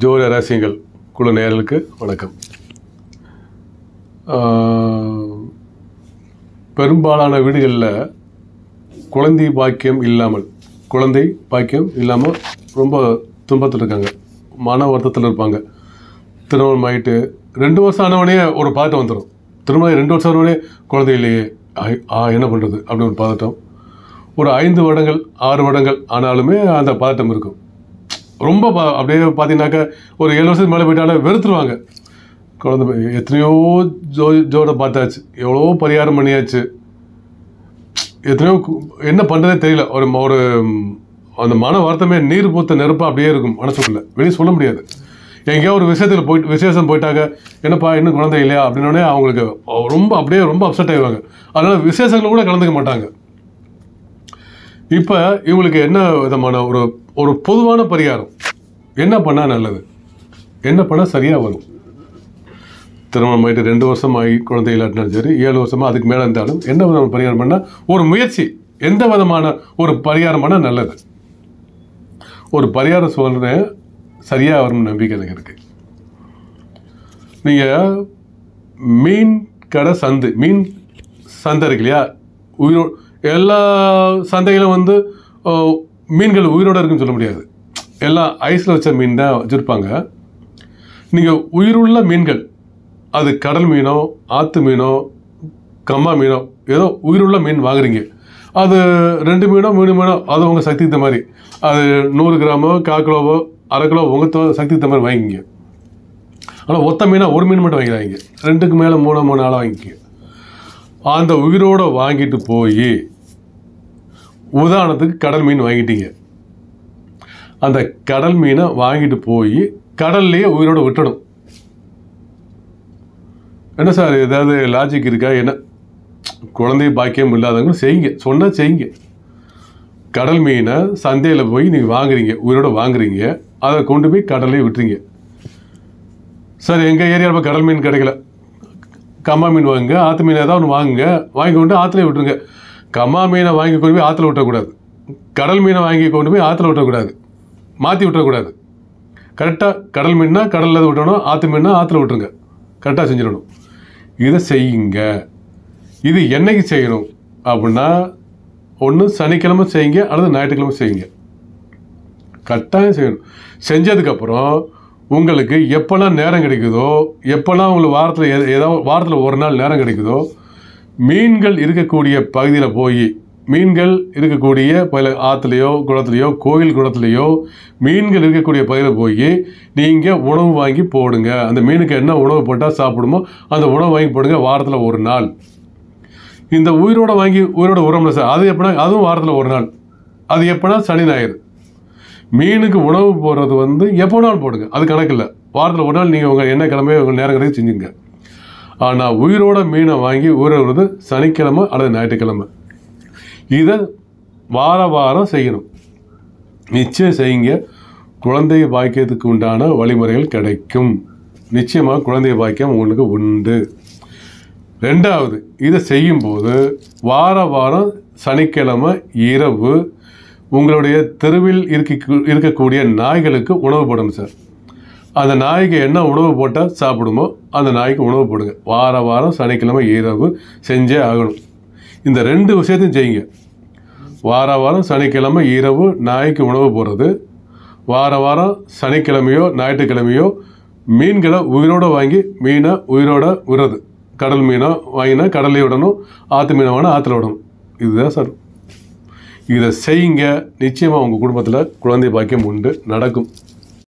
ஜோதி ரகசியங்கள் குழு நேயர்களுக்கு வணக்கம் ஆஹ், பெரும்பாலான வீடுகளில் குழந்தை பாக்கியம் இல்லாமல் குழந்தை பாக்கியம் இல்லாமல் ரொம்ப துன்பத்தில் இருக்காங்க மன வருத்தத்தில் இருப்பாங்க திருமணம் ஆகிட்டு ரெண்டு வருஷம் ஆனவனே ஒரு பதட்டம் வந்துடும் திருமணம் ரெண்டு வருஷம் ஆனவனே குழந்தை இல்லையே ஐ- ஆ என்ன பண்ணுறது அப்படி ஒரு பதட்டம் ஒரு ஐந்து வருடங்கள் ஆறு வருடங்கள் ஆனாலுமே அந்த பதட்டம் இருக்கும் ரொம்ப ப- அப்படியே பார்த்தீங்கன்னாக்கா ஒரு ஏழு வருஷத்துக்கு மேலே போயிட்டாலே வெறுத்துருவாங்க குழந்தை பே- எத்தனையோ ஜோ ஜோட பார்த்தாச்சு எவ்வளோ பரிகாரம் பண்ணியாச்சு எத்தனையோ கு- என்ன பண்ணுறதே தெரியல ஒரு ம- ஒரு ம், அந்த மன வருத்தமே நீர் பூத்த நெருப்பாக அப்படியே இருக்கும் மனசுக்குள்ளே வெளியே சொல்ல முடியாது எங்கேயோ ஒரு விஷயத்தில் போயிட்டு விசேஷம் போயிட்டாங்க என்னப்பா இன்னும் குழந்தை இல்லையா அப்படின்னோடனே அவங்களுக்கு ரொம்ப அப்படியே ரொம்ப அப்செட் ஆயிடுவாங்க அதனால் விசேஷங்கள் கூட கலந்துக்க மாட்டாங்க இப்போ இவங்களுக்கு என்ன விதமான ஒரு ஒரு பொதுவான பரிகாரம் என்ன பண்ணால் நல்லது என்ன பண்ணால் சரியாக வரும் திருமணம் ஆகிட்டு ரெண்டு வருஷம் ஆகி குழந்தை இல்லாட்டினாலும் சரி ஏழு வருஷமாக அதுக்கு மேலே இருந்தாலும் என்ன விதமான பரிகாரம் பண்ணால் ஒரு முயற்சி எந்த விதமான ஒரு பரிகாரம் பண்ணால் நல்லது ஒரு பரிகாரம் சொல்கிறேன் சரியாக வரும்னு நம்பிக்கை எனக்கு இருக்குது நீங்கள் மீன் கடை சந்து மீன் சந்தை இருக்கு இல்லையா உயிரோ எல்லா சந்தைகளும் வந்து ஓ, மீன்கள் உயிரோடு இருக்குன்னு சொல்ல முடியாது எல்லாம் ஐஸில் வச்ச மீன் தான் வச்சுருப்பாங்க நீங்கள் உயிருள்ள மீன்கள் அது கடல் மீனோ ஆற்று மீனோ கம்மா மீனோ ஏதோ உயிருள்ள மீன் வாங்குறீங்க அது ரெண்டு மீனோ மூணு மீனோ அது உங்கள் சக்திக்கு தகுந்த மாதிரி அது நூறு கிராமோ கால் கிலோவோ அரை கிலோ உங்கள் தோ- சக்திக்கு தகுந்த மாதிரி வாங்கிக்கிங்க ஆனால் ஒத்த மீனாக ஒரு மீன் மட்டும் வாங்கிடாதீங்க ரெண்டுக்கு மேலே மூணு மூணு ஆளாக வாங்கிக்கங்க அந்த உயிரோட வாங்கிட்டு போய் உதாரணத்துக்கு கடல் மீன் வாங்கிட்டீங்க அந்த கடல் மீனை வாங்கிட்டு போய் கடல்லையே உயிரோட விட்டணும் என்ன சார் ஏதாவது லாஜிக் இருக்கா என்ன குழந்தை பாக்கியம் இல்லாதவங்க செய்யுங்க சொன்னால் செய்யுங்க கடல் மீனை சந்தையில் போய் நீங்கள் வாங்குறீங்க உயிரோட வாங்குறீங்க அதை கொண்டு போய் கடல்லையே விட்டுறீங்க சார் எங்கள் ஏரியாவில் இப்போ கடல் மீன் கிடைக்கல கம்மா மீன் வாங்குங்க ஆற்று மீன் ஏதாவது ஒன்று வாங்குங்க வாங்கி கொண்டு ஆற்றுல விட்டுருங்க கம்மா மீனை வாங்கி கொண்டு போய் ஆற்றுல விட்டக்கூடாது கடல் மீனை வாங்கி கொண்டு போய் ஆற்றுல விட்டக்கூடாது மாற்றி விட்டுறக்கூடாது கரெக்டாக கடல் மீன்னா கடலில் விட்டணும் ஆற்று மீன்னா ஆற்றுல விட்டுருங்க கரெக்டாக செஞ்சிடணும் இதை செய்யுங்க இது என்னைக்கு செய்யணும் அப்படின்னா ஒன்று சனிக்கிழமை செய்யுங்க அல்லது ஞாயிற்றுக்கிழமை செய்யுங்க கட்டாயம் செய்யணும் செஞ்சதுக்கப்புறம் உங்களுக்கு எப்போல்லாம் நேரம் கிடைக்குதோ எப்போல்லாம் உங்களுக்கு வாரத்தில் எத- ஏதாவது வாரத்தில் ஒரு நாள் நேரம் கிடைக்குதோ மீன்கள் இருக்கக்கூடிய பகுதியில் போய் மீன்கள் இருக்கக்கூடிய பல ஆற்றுலையோ குளத்துலையோ கோயில் குளத்துலையோ மீன்கள் இருக்கக்கூடிய பகுதியில் போய் நீங்கள் உணவு வாங்கி போடுங்க அந்த மீனுக்கு என்ன உணவு போட்டால் சாப்பிடுமோ அந்த உணவு வாங்கி போடுங்க வாரத்தில் ஒரு நாள் இந்த உயிரோட வாங்கி உயிரோட உரம்ல சார் அது எப்படின்னா அதுவும் வாரத்தில் ஒரு நாள் அது எப்படின்னா சனி ஞாயிறு மீனுக்கு உணவு போடுறது வந்து எப்போ நாள் போடுங்க அது கணக்கு இல்லை வாரத்தில் ஒரு நாள் நீங்கள் உங்கள் என்ன கிழமையோ உங்கள் நேரம் கிடையாது செஞ்சுங்க ஆனால் உயிரோட மீனை வாங்கி உயிரோடுறது சனிக்கிழமை அல்லது ஞாயிற்றுக்கிழமை இதை வார வாரம் செய்யணும் நிச்சயம் செய்யுங்க குழந்தை பாக்கியத்துக்கு உண்டான வழிமுறைகள் கிடைக்கும் நிச்சயமாக குழந்தை பாக்கியம் உங்களுக்கு உண்டு ரெண்டாவது இதை செய்யும்போது வார வாரம் சனிக்கிழமை இரவு உங்களுடைய தெருவில் இருக்க இருக்கக்கூடிய நாய்களுக்கு உணவு போடணும் சார் அந்த நாய்க்கு என்ன உணவு போட்டால் சாப்பிடுமோ அந்த நாய்க்கு உணவு போடுங்க வார வாரம் சனிக்கிழமை இரவு செஞ்சே ஆகணும் இந்த ரெண்டு விஷயத்தையும் செய்யுங்க வார வாரம் சனிக்கிழமை இரவு நாய்க்கு உணவு போடுறது வார வாரம் சனிக்கிழமையோ ஞாயிற்றுக்கிழமையோ மீன்களை உயிரோட வாங்கி மீனை உயிரோட விடுறது கடல் மீனை வாங்கினா கடல்லையே விடணும் ஆற்று மீனை வாங்கினா ஆற்றுல விடணும் இதுதான் சார் இதை செய்யுங்க நிச்சயமாக உங்கள் குடும்பத்தில் குழந்தை பாக்கியம் உண்டு நடக்கும்